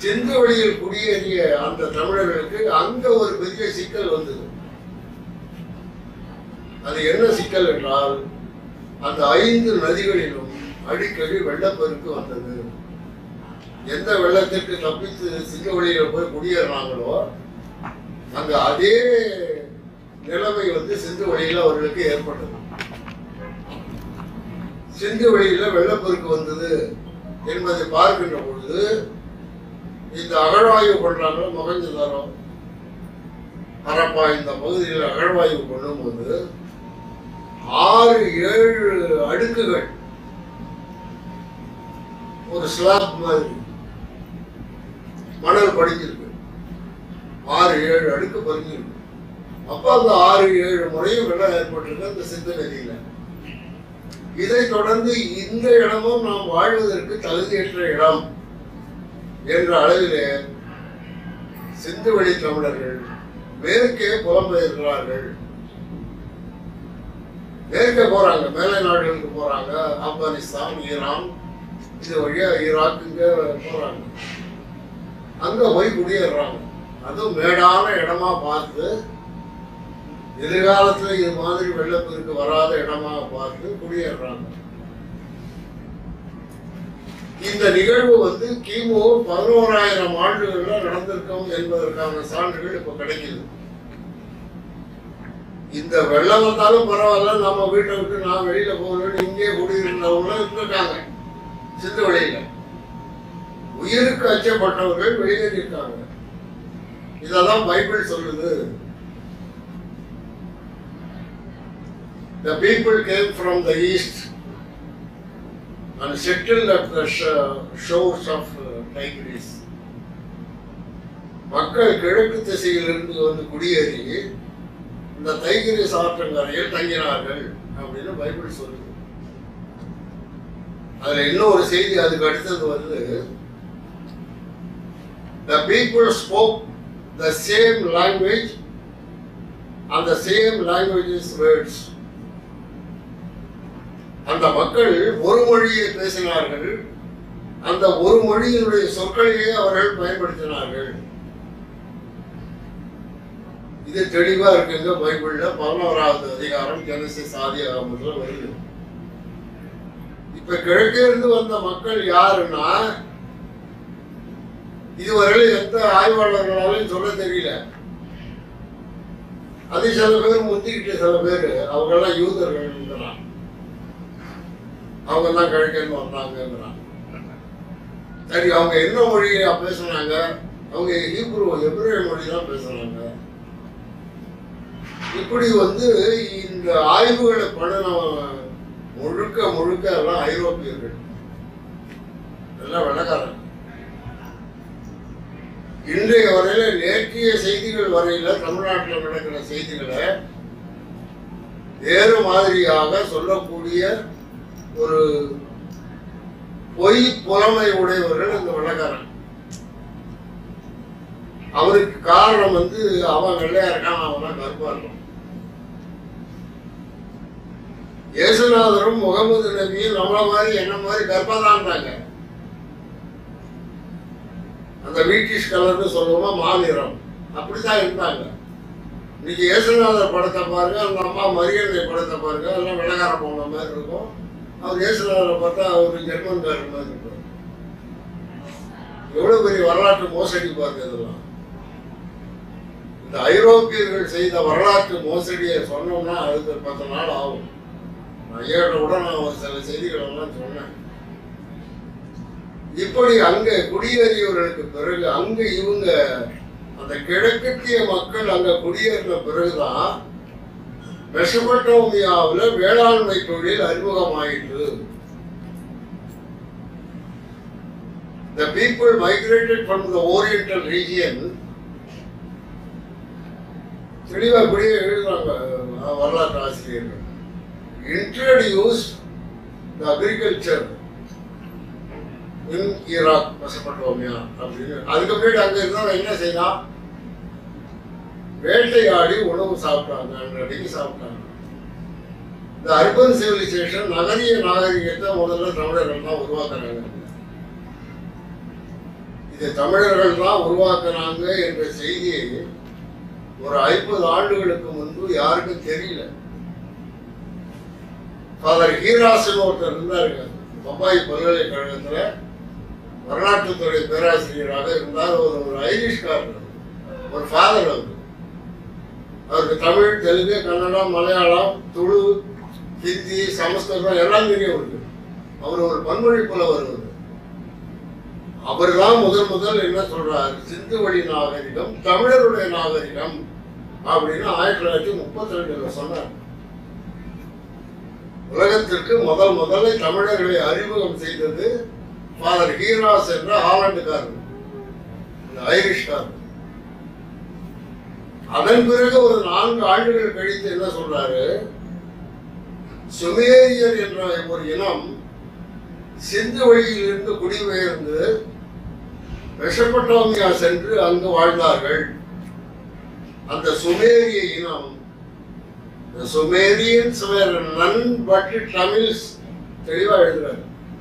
சிந்து வழியில் குடியேறிய அந்த தமிழர்களுக்கு அங்க ஒரு பெரிய சிக்கல் வந்தது அது என்ன சிக்கல் என்றால் அந்த ஐந்து நதிகளிலும் அடிக்கடி வெள்ளப்பெருக்கு வந்தது எந்த வெள்ளத்திற்கு தப்பித்து சிங்க வழியில போய் குடியேறினாங்களோ அங்க அதே நிலைமை வந்து சிந்து வழியில அவர்களுக்கு ஏற்பட்டது சிந்து வழியில வெள்ளப்பெருக்கு வந்தது என்பதை பார்க்கின்ற பொழுது இந்த அகழ்வாய்வு பண்றாங்க மொகஞ்சதாரம் ஹரப்பா இந்த பகுதியில் அகழ்வாய்வு பண்ணும்போது ஆறு ஏழு அடுக்குகள் ஒரு ஸ்லாப் மாதிரி மணல் படிஞ்சிருக்கு ஆறு ஏழு அடுக்கு பதிஞ்சிருக்கு அப்ப அந்த ஆறு ஏழு முறையும் வெள்ளம் ஏற்பட்டிருக்கு அந்த சிந்து நதியில இதைத் தொடர்ந்து இந்த இடமும் நாம் வாழ்வதற்கு தகுதியற்ற இடம் என்ற அளவிலே சிந்து வழி தமிழர்கள் மேற்கே புலம்பெயர்கிறார்கள் மேற்கே போறாங்க மேலை நாடுகளுக்கு போறாங்க ஆப்கானிஸ்தான் ஈரான் இது வழியா ஈராக்குங்க போறாங்க அங்க போய் குடியேறாங்க அதுவும் மேடான இடமா பார்த்து எதிர்காலத்துல இது மாதிரி வெள்ளப்பெருக்கு வராத இடமா பார்த்து குடியேறாங்க இந்த நிகழ்வு வந்து கிமு பதினோராயிரம் ஆண்டுகள்ல நடந்திருக்கும் என்பதற்கான சான்றுகள் இப்ப கிடைக்குது இந்த வெள்ளம் வந்தாலும் பரவாயில்ல நம்ம வீட்டை விட்டு நான் வெளியில போகணும்னு இங்கே குடியிருந்தவங்களும் இருந்திருக்காங்க சிந்து வழியில உயிருக்கு அச்சப்பட்டவர்கள் வெளியேறியிருக்காங்க இதெல்லாம் பைபிள் சொல்லுது The people came from the east and settled at the sh- shores of uh, Tigris. மக்கள் கிழக்கு திசையிலிருந்து வந்து குடியேறி இந்த தைகிரிஸ் ஆற்றங்கரையில் தங்கினார்கள் அப்படின்னு பைபிள் சொல்லுது அதுல இன்னொரு செய்தி அதுக்கு அடுத்தது வந்து the people spoke the same language and the same languages words அந்த மக்கள் ஒரு மொழியை பேசினார்கள் அந்த ஒரு மொழியினுடைய சொற்களையே அவர்கள் பயன்படுத்தினார்கள் இது தெளிவா இருக்குங்க பைபிள்ல பதினோராவது அதிகாரம் ஜெனசிஸ் ஆதி ஆகமத்துல வருது இப்ப கிழக்கே இருந்து வந்த மக்கள் யாருன்னா இதுவரை எந்த ஆய்வாளர்களாலையும் சொல்ல தெரியல அது சில பேர் முந்திக்கிட்டு சில பேர் அவங்க எல்லாம் யூதர்கள் அவங்க தான் கிழக்கேன்னு வந்தாங்கிறான் சரி அவங்க என்ன மொழியை பேசுனாங்க அவங்க ஹீப்ரு எபிரே மொழி தான் பேசுறாங்க இப்படி வந்து இந்த ஆய்வுகளை பண்ணின முழுக்க முழுக்க எல்லாம் ஐரோப்பியர்கள் எல்லாம் வெள்ளக்காரன் இன்றைய வரையில நேற்றைய செய்திகள் வரையில தமிழ்நாட்டில் நடக்கிற செய்திகளை வேறு மாதிரியாக சொல்லக்கூடிய ஒரு பொய் புலமை உடையவர்கள் இந்த வெள்ளக்காரன் அவருக்கு காரணம் வந்து அவன் வெள்ளையா இருக்கான் அவன் தான் கருப்பா இருக்கும் இயேசுநாதரும் முகமது நபியும் நம்மள மாதிரி என்ன மாதிரி கருப்பா தான் இருந்தாங்க அந்த வீட்டிஷ் கலர்னு சொல்லுவோமா மாநிலம் அப்படித்தான் இருந்தாங்க இன்னைக்கு இயேசுநாதர் படத்தை பாருங்க அந்த அம்மா மரியன்னை படத்தை பாருங்க எல்லாம் வெள்ளக்கார போன மாதிரி இருக்கும் அவர் இயேசுநாதரை பார்த்தா அவர் ஜெர்மன்காரர் மாதிரி இருப்பார் எவ்வளவு பெரிய வரலாற்று மோசடி பாருங்க இதெல்லாம் இந்த ஐரோப்பியர்கள் செய்த வரலாற்று மோசடியை சொன்னோம்னா அதுக்கு பத்து நாள் ஆகும் நான் ஏழு கூட நான் ஒரு சில செய்திகள் எல்லாம் சொன்னேன் இப்படி அங்க குடியேறியவர்களுக்கு பிறகு அங்க இவங்க அந்த கிழக்கத்திய மக்கள் அங்க குடியேறின பிறகுதான் மெசபட்டோமியாவுல வேளாண்மை தொழில் அறிமுகமாயிற்று The people migrated from the oriental region தெளிவா இப்படியே எழுதுறாங்க அஹ், வரலாற்று ஆசிரியர்கள் introduced the agriculture in Iraq, Mesopotamia அப்படின்னு அதுக்கு முன்னாடி அங்க இருந்தா என்ன செய்யலாம் வேட்டையாடி உணவு சாப்பிட்டாங்க அன்றைக்கு சாப்பிட்டாங்க இந்த அர்பன் சிவிலைசேஷன் நகரிய நாகரிகத்தை முதல்ல தமிழர்கள் தான் உருவாக்குறாங்க இது தமிழர்கள் தான் உருவாக்குனாங்க என்ற செய்தியை ஒரு ஐம்பது ஆண்டுகளுக்கு முன்பு யாருக்கும் தெரியல ஃபாதர் ஹீராசன் ஒருத்தர் இருந்தாருங்க பம்பாய் பல்கலைக்கழகத்துல வரலாற்றுத்துறை பேராசிரியராக இருந்தார் ஒரு ஒரு ஐரிஷ்காரர் ஒரு ஃபாதர் அவர் அவருக்கு தமிழ் தெலுங்கு கன்னடம் மலையாளம் துளு ஹிந்தி சமஸ்கிருதம் எல்லாம் தெரியும் அவருக்கு அவர் ஒரு பன்மொழி புலவர் அவர் அவர் தான் முதல் முதல் என்ன சொல்றாரு சிந்து வழி நாகரிகம் தமிழருடைய நாகரிகம் அப்படின்னு ஆயிரத்தி தொள்ளாயிரத்தி முப்பத்தி ரெண்டுல சொன்னார் உலகத்திற்கு முதல் முதல்ல தமிழர்களை அறிமுகம் செய்தது ஃபாதர் ஹீராஸ் என்ற ஹாலண்டுக்காரர் இந்த ஐரிஷ்காரர் அதன் பிறகு ஒரு நான்கு ஆண்டுகள் கழித்து என்ன சொல்றாரு சுமேரியர் என்ற ஒரு இனம் சிந்து வழியிலிருந்து குடிபெயர்ந்து மெசபட்டோமியா சென்று அங்கு வாழ்ந்தார்கள் அந்த சுமேரிய இனம் The Sumerians were none but Tamils தெளிவா எழுதுறாரு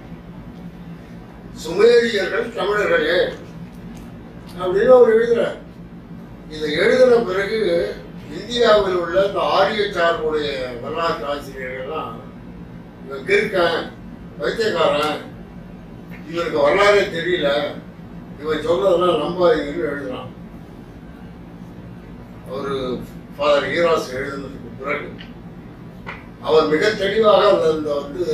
சுமேரியர்கள் தமிழர்களே அப்படின்னு அவர் எழுதுறார் இதை எழுதின பிறகு இந்தியாவில் உள்ள இந்த ஆரிய சார்புடைய வரலாற்று ஆசிரியர்கள்லாம் இவன் கிறுக்கன் வைத்தியக்காரன் இவருக்கு வரலாறே தெரியல இவன் சொல்றதெல்லாம் நம்பாதீங்கன்னு எழுதுறான் ஒரு ஃபாதர் ஹீராஸ் எழுதினதுக்கு பிறகு அவர் மிக தெளிவாக அந்த அந்த வந்து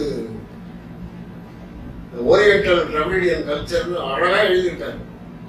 ஓரியண்டல் டிராவிடியன் கல்ச்சர்னு அழகா எழுதியிருக்காரு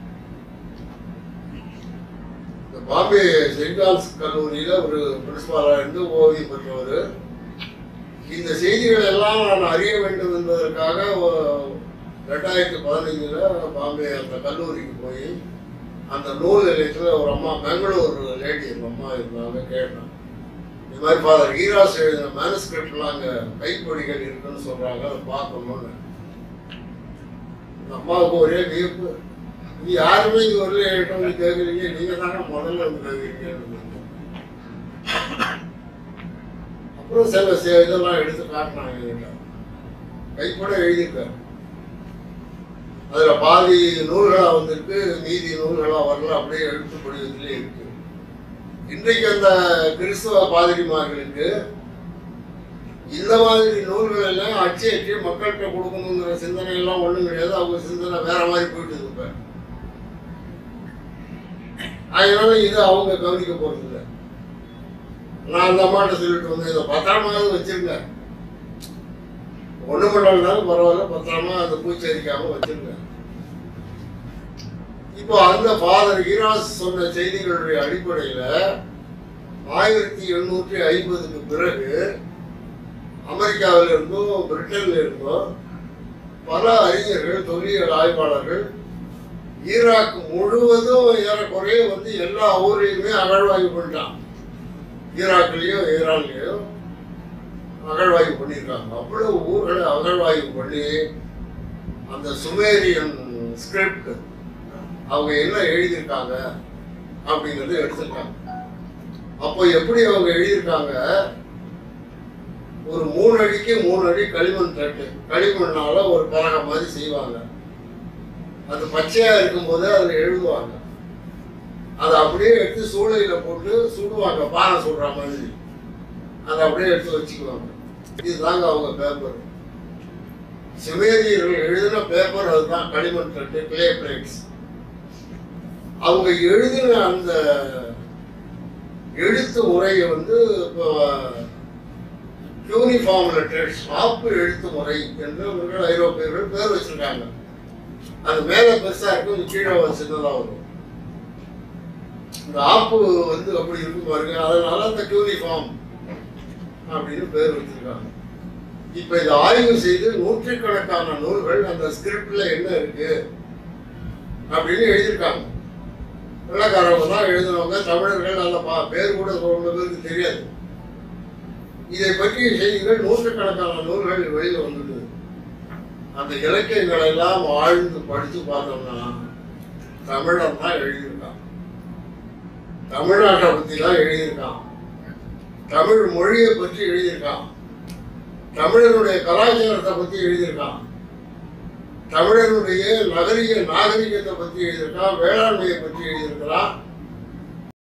இந்த பாம்பே செயின்ட் ஜான்ஸ் கல்லூரியில ஒரு பிரின்சிபாலா இருந்து ஓய்வு பெற்றவர் இந்த செய்திகள் எல்லாம் நான் அறிய வேண்டும் என்பதற்காக ஒ- ரெண்டாயிரத்தி பதினஞ்சுல பாம்பே அந்த கல்லூரிக்கு போய் அந்த நூல் நிலையத்தில் ஒரு அம்மா பெங்களூர் லேடி அந்த அம்மா இருந்தாங்க கேட்டேன் இந்த மாதிரி ஃபாதர் ஈராஸ் எழுதின மேனஸ்கிரிப்ட்லாம் அங்கே கைப்பொடிகள் இருக்குன்னு சொல்றாங்க அதை பார்க்கணும்னு இந்த அம்மாவுக்கு ஒரே வியப்பு இது யாருமே இங்க வரல எழுட்டோம்னு கேட்குறீங்க நீங்க தானே முதல்ல வந்து கேட்குறீங்கன்னு அப்புறம் சில சில இதெல்லாம் எடுத்து காட்டினாங்க என்கிட்ட. கைப்பட எழுதியிருக்காரு அதுல பாதி நூல்களா வந்திருக்கு மீதி நூல்களா வரல அப்படியே எழுத்து படிவத்திலே இருக்கு இன்றைக்கு அந்த கிறிஸ்தவ பாதிரிமார்களுக்கு இந்த மாதிரி நூல்கள் எல்லாம் அச்சு அச்சு மக்கள்கிட்ட கொடுக்கணுங்கிற சிந்தனை எல்லாம் ஒண்ணும் கிடையாது அவங்க சிந்தனை வேற மாதிரி போயிட்டு இப்ப அதனால இது அவங்க கவனிக்க போறது இல்லை நான் அந்த அம்மாட்ட சொல்லிட்டு வந்தேன் இதை பத்திரமாவது வச்சிருங்க ஒண்ணு பண்ணாலும் பரவாயில்ல பத்திரமா அந்த பூச்சரிக்காம வச்சிருங்க இப்போ அந்த ஃபாதர் ஈராஸ் சொன்ன செய்திகளுடைய அடிப்படையில ஆயிரத்தி எண்ணூற்றி ஐம்பதுக்கு பிறகு அமெரிக்காவில இருந்தும் பிரிட்டன்ல இருந்தும் பல அறிஞர்கள் தொல்லியல் ஆய்வாளர்கள் ஈராக் முழுவதும் ஏறக்குறைய வந்து எல்லா ஊரையுமே அகழ்வாய்வு பண்ணிட்டான் ஈராக்லயும் ஈரான்லயும் அகழ்வாய்வு பண்ணியிருக்காங்க அவ்வளவு ஊர்களை அகழ்வாய்வு பண்ணி அந்த சுமேரியன் ஸ்கிரிப்ட் அவங்க என்ன எழுதியிருக்காங்க அப்படிங்கறத எடுத்திருக்காங்க அப்போ எப்படி அவங்க எழுதியிருக்காங்க ஒரு மூணு அடிக்கு மூணு அடி களிமண் தட்டு களிமண்ணால ஒரு பலகை மாதிரி செய்வாங்க அது பச்சையா இருக்கும்போது அதுல எழுதுவாங்க அதை அப்படியே எடுத்து சூளையில போட்டு சுடுவாங்க பானை சுடுற மாதிரி அதை அப்படியே எடுத்து வச்சுக்குவாங்க இதுதாங்க அவங்க பேப்பர் சிவேதியர்கள் எழுதின பேப்பர் அதுதான் களிமண் தட்டு கிளே பிளேட்ஸ் அவங்க எழுதின அந்த எழுத்து முறையை வந்து இப்போ யூனிஃபார்ம் லெட்டர்ஸ் ஆப்பு எழுத்து முறை என்று இவர்கள் ஐரோப்பியர்கள் பேர் வச்சிருக்காங்க அது மேல பெருசா இருக்கும் இது கீழே ஒரு சின்னதா வரும் இந்த ஆப்பு வந்து அப்படி இருக்கும் பாருங்க அதனால அந்த யூனிஃபார்ம் அப்படின்னு பேர் வச்சிருக்காங்க இப்ப இதை ஆய்வு செய்து நூற்றுக்கணக்கான நூல்கள் அந்த ஸ்கிரிப்ட்ல என்ன இருக்கு அப்படின்னு எழுதியிருக்காங்க வெள்ளக்காரவங்க தான் எழுதினவங்க தமிழர்கள் அந்த பா பேர் கூட ரொம்ப பேருக்கு தெரியாது இதை பற்றிய செய்திகள் நூற்றுக்கணக்கான நூல்கள் வெளியில வந்துடுது அந்த இலக்கியங்களை எல்லாம் ஆழ்ந்து படிச்சு பார்த்தோம்னா தமிழன் தான் எழுதியிருக்கான் தமிழ்நாட்டை பத்தி தான் எழுதியிருக்கான் தமிழ் மொழியை பற்றி எழுதியிருக்கான் தமிழனுடைய கலாச்சாரத்தை பத்தி எழுதியிருக்கான் தமிழனுடைய நகரிய நாகரிகத்தை பற்றி எழுதியிருக்கான் வேளாண்மையை பற்றி எழுதியிருக்கிறான்